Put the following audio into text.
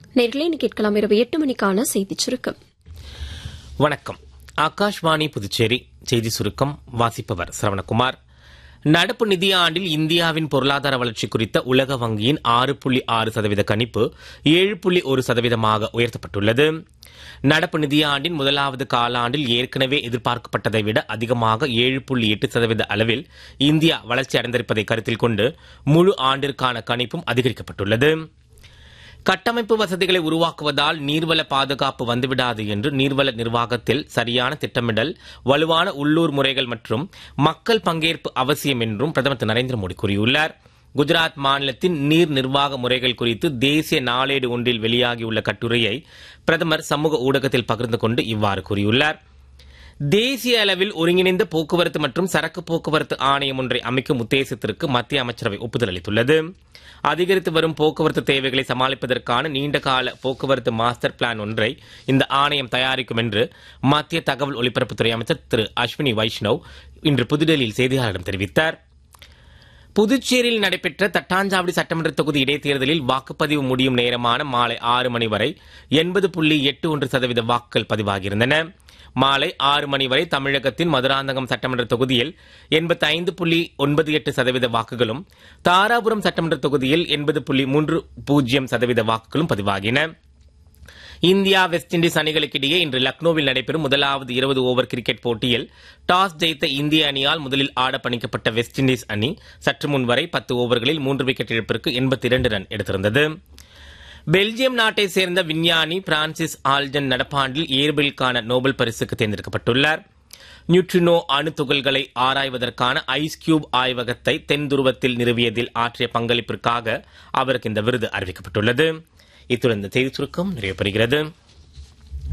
நேர்களே இன்னைக்கு கேட்கலாம் இரவு எட்டு மணிக்கான செய்திச் சுருக்கம் வணக்கம் ஆகாஷ்வாணி புதுச்சேரி செய்தி சுருக்கம் வாசிப்பவர் சரவணகுமார் நடப்பு நிதியாண்டில் இந்தியாவின் பொருளாதார வளர்ச்சி குறித்த உலக வங்கியின் ஆறு புள்ளி ஆறு சதவீத கணிப்பு ஏழு புள்ளி ஒரு சதவீதமாக உயர்த்தப்பட்டுள்ளது நடப்பு நிதியாண்டின் முதலாவது காலாண்டில் ஏற்கனவே எதிர்பார்க்கப்பட்டதை விட அதிகமாக ஏழு புள்ளி எட்டு சதவீத அளவில் இந்தியா வளர்ச்சி அடைந்திருப்பதை கருத்தில் கொண்டு முழு ஆண்டிற்கான கணிப்பும் அதிகரிக்கப்பட்டுள்ளது கட்டமைப்பு வசதிகளை உருவாக்குவதால் நீர்வள பாதுகாப்பு வந்துவிடாது என்று நீர்வள நிர்வாகத்தில் சரியான திட்டமிடல் வலுவான உள்ளூர் முறைகள் மற்றும் மக்கள் பங்கேற்பு அவசியம் என்றும் பிரதமர் திரு நரேந்திர மோடி கூறியுள்ளார் குஜராத் மாநிலத்தின் நீர் நிர்வாக முறைகள் குறித்து தேசிய நாளேடு ஒன்றில் வெளியாகியுள்ள கட்டுரையை பிரதமர் சமூக ஊடகத்தில் பகிர்ந்து கொண்டு இவ்வாறு கூறியுள்ளார் தேசிய அளவில் ஒருங்கிணைந்த போக்குவரத்து மற்றும் சரக்கு போக்குவரத்து ஆணையம் ஒன்றை அமைக்கும் உத்தேசத்திற்கு மத்திய அமைச்சரவை ஒப்புதல் அளித்துள்ளது அதிகரித்து வரும் போக்குவரத்து தேவைகளை சமாளிப்பதற்கான நீண்டகால போக்குவரத்து மாஸ்டர் பிளான் ஒன்றை இந்த ஆணையம் தயாரிக்கும் என்று மத்திய தகவல் ஒலிபரப்புத்துறை அமைச்சர் திரு அஸ்வினி வைஷ்ணவ் இன்று புதுடெல்லியில் செய்தியாளர்களிடம் தெரிவித்தார் புதுச்சேரியில் நடைபெற்ற தட்டாஞ்சாவடி சட்டமன்ற தொகுதி இடைத்தேர்தலில் வாக்குப்பதிவு முடியும் நேரமான மாலை ஆறு மணி வரை எண்பது புள்ளி எட்டு ஒன்று சதவீத வாக்குகள் பதிவாகியிருந்தன மாலை ஆறு மணி வரை தமிழகத்தின் மதுராந்தகம் சட்டமன்ற தொகுதியில் எண்பத்தி ஐந்து புள்ளி ஒன்பது எட்டு சதவீத வாக்குகளும் தாராபுரம் சட்டமன்ற தொகுதியில் எண்பது புள்ளி மூன்று பூஜ்ஜியம் சதவீத வாக்குகளும் பதிவாகின இந்தியா வெஸ்ட் இண்டீஸ் அணிகளுக்கிடையே இன்று லக்னோவில் நடைபெறும் முதலாவது இருபது ஓவர் கிரிக்கெட் போட்டியில் டாஸ் ஜெயித்த இந்திய அணியால் முதலில் ஆட பணிக்கப்பட்ட வெஸ்ட் இண்டீஸ் அணி சற்று முன் வரை பத்து ஓவர்களில் மூன்று விக்கெட் இழப்பிற்கு எண்பத்தி இரண்டு ரன் எடுத்திருந்தது பெல்ஜியம் நாட்டை சேர்ந்த விஞ்ஞானி பிரான்சிஸ் ஆல்ஜன் நடப்பாண்டில் இயற்பியலுக்கான நோபல் பரிசுக்கு தேர்ந்தெடுக்கப்பட்டுள்ளார் நியூட்ரினோ அணு துகள்களை ஆராய்வதற்கான ஐஸ் கியூப் ஆய்வகத்தை தென் துருவத்தில் நிறுவியதில் ஆற்றிய பங்களிப்பிற்காக அவருக்கு இந்த விருது அறிவிக்கப்பட்டுள்ளது இத்துடன் இந்த செய்தி சுருக்கம் நிறைவு பெறுகிறது